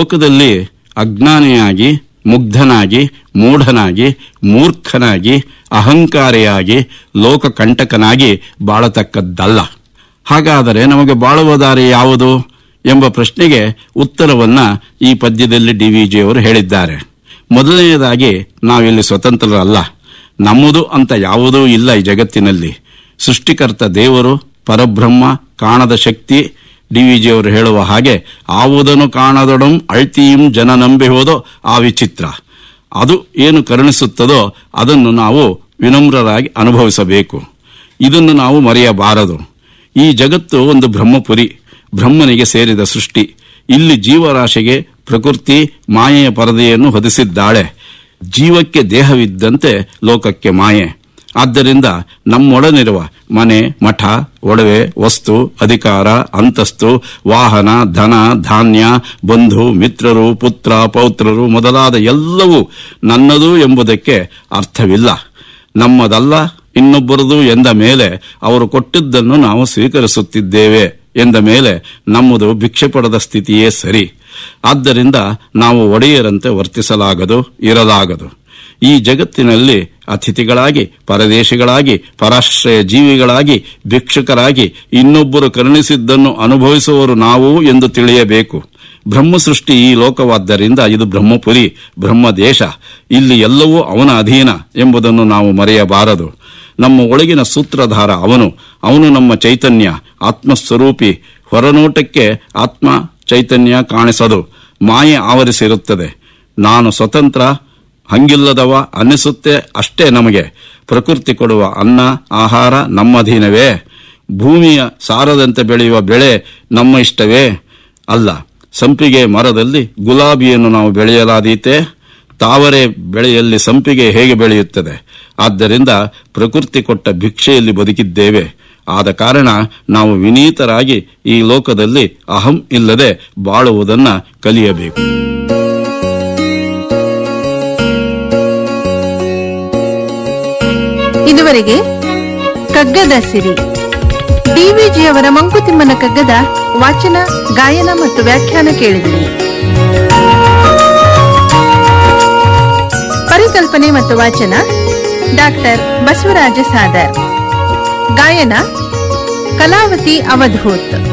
ಲೋಕದಲ್ಲಿ ಅಜ್ಞಾನಿಯಾಗಿ ಮುಗ್ಧನಾಗಿ ಮೂಢನಾಗಿ ಮೂರ್ಖನಾಗಿ ಅಹಂಕಾರಿಯಾಗಿ ಲೋಕಕಂಟಕನಾಗಿ ಬಾಳತಕ್ಕದ್ದಲ್ಲ ಹಾಗಾದರೆ ನಮಗೆ ಬಾಳುವ ದಾರಿ ಯಾವುದು ಎಂಬ ಪ್ರಶ್ನೆಗೆ ಉತ್ತರವನ್ನ ಈ ಪದ್ಯದಲ್ಲಿ ಡಿ ವಿ ಜಿಯವರು ಹೇಳಿದ್ದಾರೆ ಮೊದಲನೆಯದಾಗಿ ನಾವಿಲ್ಲಿ ಸ್ವತಂತ್ರರಲ್ಲ ನಮ್ಮದು ಅಂತ ಯಾವುದೂ ಇಲ್ಲ ಈ ಜಗತ್ತಿನಲ್ಲಿ ಸೃಷ್ಟಿಕರ್ತ ದೇವರು ಪರಬ್ರಹ್ಮ ಕಾಣದ ಶಕ್ತಿ ಡಿ ವಿ ಜಿಯವರು ಹೇಳುವ ಹಾಗೆ ಆವುದನ್ನು ಕಾಣದೊಡಂ ಅಳ್ತಿಯಂ ಜನ ನಂಬಿ ಹೋದೋ ಆ ವಿಚಿತ್ರ ಅದು ಏನು ಕರುಣಿಸುತ್ತದೋ ಅದನ್ನು ನಾವು ವಿನಮ್ರರಾಗಿ ಅನುಭವಿಸಬೇಕು ಇದನ್ನು ನಾವು ಮರೆಯಬಾರದು ಈ ಜಗತ್ತು ಒಂದು ಬ್ರಹ್ಮಪುರಿ ಬ್ರಹ್ಮನಿಗೆ ಸೇರಿದ ಸೃಷ್ಟಿ ಇಲ್ಲಿ ಜೀವರಾಶಿಗೆ ಪ್ರಕೃತಿ ಮಾಯೆಯ ಪರದೆಯನ್ನು ಹೊದಿಸಿದ್ದಾಳೆ ಜೀವಕ್ಕೆ ದೇಹವಿದ್ದಂತೆ ಲೋಕಕ್ಕೆ ಮಾಯೆ ಆದ್ದರಿಂದ ನಮ್ಮೊಡನಿರುವ ಮನೆ ಮಠ ಒಡವೆ ವಸ್ತು ಅಧಿಕಾರ ಅಂತಸ್ತು ವಾಹನ ಧನ ಧಾನ್ಯ ಬಂಧು ಮಿತ್ರರು ಪುತ್ರ ಪೌತ್ರರು ಮೊದಲಾದ ಎಲ್ಲವೂ ನನ್ನದು ಎಂಬುದಕ್ಕೆ ಅರ್ಥವಿಲ್ಲ ನಮ್ಮದಲ್ಲ ಇನ್ನೊಬ್ಬರದು ಎಂದ ಮೇಲೆ ಅವರು ಕೊಟ್ಟಿದ್ದನ್ನು ನಾವು ಸ್ವೀಕರಿಸುತ್ತಿದ್ದೇವೆ ಎಂದ ಮೇಲೆ ನಮ್ಮದು ಭಿಕ್ಷೆ ಪಡೆದ ಸ್ಥಿತಿಯೇ ಸರಿ ಆದ್ದರಿಂದ ನಾವು ಒಡೆಯರಂತೆ ವರ್ತಿಸಲಾಗದು ಇರಲಾಗದು ಈ ಜಗತ್ತಿನಲ್ಲಿ ಅತಿಥಿಗಳಾಗಿ ಪರದೇಶಿಗಳಾಗಿ ಪರಾಶ್ರಯ ಜೀವಿಗಳಾಗಿ ಭಿಕ್ಷುಕರಾಗಿ ಇನ್ನೊಬ್ಬರು ಕರುಣಿಸಿದ್ದನ್ನು ಅನುಭವಿಸುವವರು ನಾವು ಎಂದು ತಿಳಿಯಬೇಕು ಬ್ರಹ್ಮ ಸೃಷ್ಟಿ ಈ ಲೋಕವಾದ್ದರಿಂದ ಇದು ಬ್ರಹ್ಮಪುರಿ ಬ್ರಹ್ಮದೇಶ ಇಲ್ಲಿ ಎಲ್ಲವೂ ಅವನ ಅಧೀನ ಎಂಬುದನ್ನು ನಾವು ಮರೆಯಬಾರದು ನಮ್ಮ ಒಳಗಿನ ಸೂತ್ರಧಾರ ಅವನು ಅವನು ನಮ್ಮ ಚೈತನ್ಯ ಆತ್ಮಸ್ವರೂಪಿ ಹೊರನೋಟಕ್ಕೆ ಆತ್ಮ ಚೈತನ್ಯ ಕಾಣಿಸದು ಮಾಯೆ ಆವರಿಸಿರುತ್ತದೆ ನಾನು ಸ್ವತಂತ್ರ ಹಂಗಿಲ್ಲದವ ಅನ್ನಿಸುತ್ತೆ ಅಷ್ಟೇ ನಮಗೆ ಪ್ರಕೃತಿ ಕೊಡುವ ಅನ್ನ ಆಹಾರ ನಮ್ಮಧೀನವೇ ಭೂಮಿಯ ಸಾರದಂತೆ ಬೆಳೆಯುವ ಬೆಳೆ ನಮ್ಮ ಇಷ್ಟವೇ ಅಲ್ಲ ಸಂಪಿಗೆ ಮರದಲ್ಲಿ ಗುಲಾಬಿಯನ್ನು ನಾವು ಬೆಳೆಯಲಾದೀತೆ ತಾವರೆ ಬೆಳೆಯಲ್ಲಿ ಸಂಪಿಗೆ ಹೇಗೆ ಬೆಳೆಯುತ್ತದೆ ಆದ್ದರಿಂದ ಪ್ರಕೃತಿ ಕೊಟ್ಟ ಭಿಕ್ಷೆಯಲ್ಲಿ ಬದುಕಿದ್ದೇವೆ ಆದ ಕಾರಣ ನಾವು ವಿನೀತರಾಗಿ ಈ ಲೋಕದಲ್ಲಿ ಅಹಂ ಇಲ್ಲದೆ ಬಾಳುವುದನ್ನ ಕಲಿಯಬೇಕು ಇದುವರೆಗೆ ಕಗ್ಗದ ಸಿರಿ ಡಿವಿಜಿಯವರ ಮಂಕುತಿಮ್ಮನ ಕಗ್ಗದ ವಾಚನ ಗಾಯನ ಮತ್ತು ವ್ಯಾಖ್ಯಾನ ಕೇಳಿದಿರಿ ಪರಿಕಲ್ಪನೆ ಮತ್ತು ವಾಚನ ಡಾಕ್ಟರ್ ಬಸವರಾಜ ಸಾದರ್ ಗಾಯನ ಕಲಾವತಿ ಅವಧೂತ್